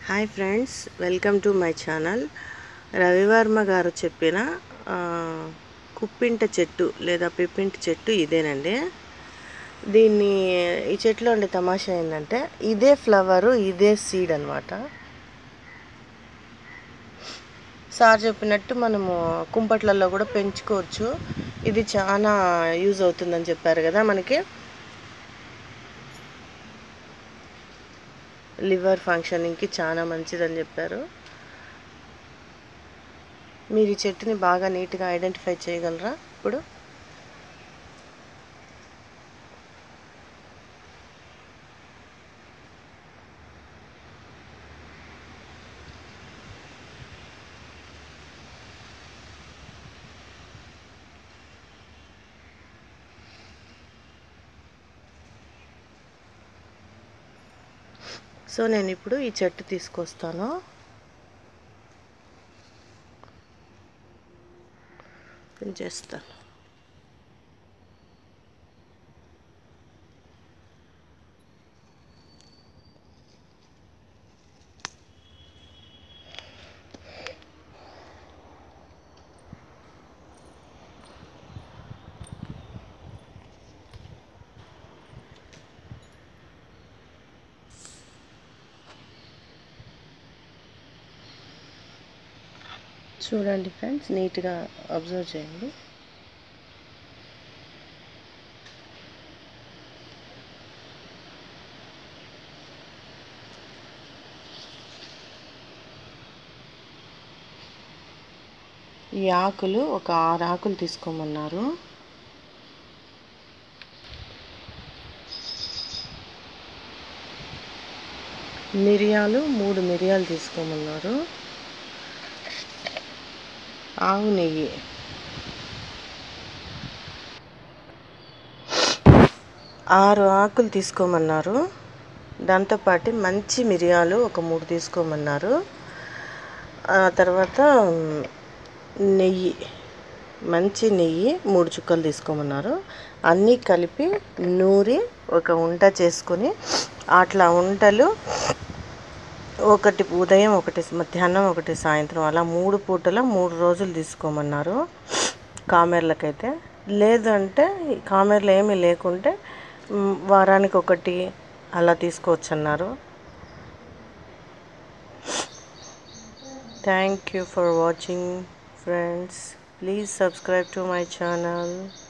hi friends welcome to my channel Ravivarma గారు చెప్పిన ఆ, కుప్పింట చెట్టు లేదా పిప్పింట చెట్టు ఇదేనండి దీన్ని ఈ చెట్లో ఉండే తమాషా ఏంటంటే ఇదే ఫ్లవరు ఇదే సీడ్ అనమాట సార్ చెప్పినట్టు మనము కుంపట్లలో కూడా పెంచుకోవచ్చు ఇది చాలా యూజ్ అవుతుందని చెప్పారు కదా మనకి లివర్ ఫంక్షనింగ్కి చాలా మంచిదని చెప్పారు మీరు ఈ చెట్టుని బాగా నీట్గా ఐడెంటిఫై చేయగలరా ఇప్పుడు సో నేను ఇప్పుడు ఈ చెట్టు తీసుకొస్తాను పెంచేస్తాను చూడండి ఫ్రెండ్స్ నీట్గా అబ్జర్వ్ చేయండి ఈ ఆకులు ఒక ఆరు ఆకులు తీసుకోమన్నారు మిరియాలు మూడు మిరియాలు తీసుకోమన్నారు ఆవు నెయ్యి ఆరు ఆకులు తీసుకోమన్నారు దాంతోపాటు మంచి మిరియాలు ఒక మూడు తీసుకోమన్నారు ఆ తర్వాత మ్, నెయ్యి మంచి నెయ్యి మూడు చుక్కలు తీసుకోమన్నారు అన్నీ కలిపి నూరి ఒక ఉంట చేసుకొని అట్లా ఉంటలు ఒకటి ఉదయం ఒకటి మధ్యాహ్నం ఒకటి సాయంత్రం అలా మూడు పూటల మూడు రోజులు తీసుకోమన్నారు కామెర్లకైతే లేదంటే కామెర్లు ఏమీ లేకుంటే మ్, వారానికి ఒకటి అలా తీసుకోవచ్చు అన్నారు thank you for watching friends please subscribe to my channel